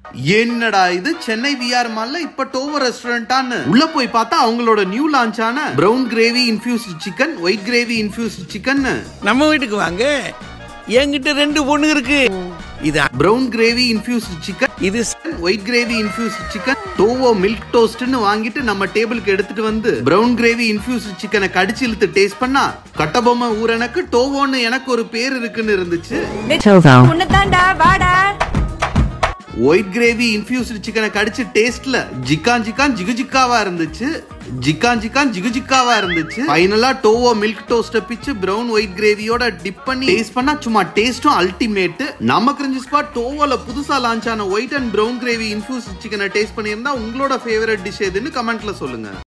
என்னடா இது சென்னை விஆர் மால்ல இப்ப டோவோ ரெஸ்டாரண்டான்னு உள்ள போய் பார்த்தா அவங்களோட நியூ லான்ச் ஆன brown gravy infused chicken white gravy infused chicken நம்ம வீட்டுக்கு வாங்க என்கிட்ட ரெண்டு பொண்ணு இருக்கு இது பிரவுன் கிரேவி இன்ஃபியூஸ்ட் சிக்கன் இது ஒயிட் கிரேவி இன்ஃபியூஸ்ட் சிக்கன் டோவோ மில்க் டோஸ்ட்னு வாங்கிட்டு நம்ம டேபிளுக்கு எடுத்துட்டு வந்து பிரவுன் கிரேவி இன்ஃபியூஸ்ட் சிக்கனை கடிச்சு இழுத்து டேஸ்ட் பண்ணா கட்டபொம்மை ஊரனுக்கு டோவோன்னு எனக்கு ஒரு பேர் இருக்குன்னு இருந்துச்சு Tovo. உன்னதாண்டா வாடா ஒயிட் கிரேவி இன்ஃபியூஸ்டு சிக்கனை கடிச்சு டேஸ்ட்ல ஜிக்கான் ஜிக்கான் ஜிகு ஜிக்காவா இருந்துச்சு ஜிக்கான் ஜிக்கான் ஜிகு ஜிக்காவா இருந்துச்சு ஃபைனலா டோவோ மில்க் டோஸ்ட பிச்சு பிரவுன் ஒயிட் கிரேவியோட டிப் பண்ணி டேஸ்ட் பண்ணா சும்மா டேஸ்டும் அல்டிமேட் நம்ம கிரிஞ்சு ஸ்பாட் டோவோல புதுசா லான்ச் ஆன white and brown gravy infused சிக்கனை டேஸ்ட் பண்ணியிருந்தா உங்களோட ஃபேவரட் டிஷ் எதுன்னு கமெண்ட்ல சொல்லுங்க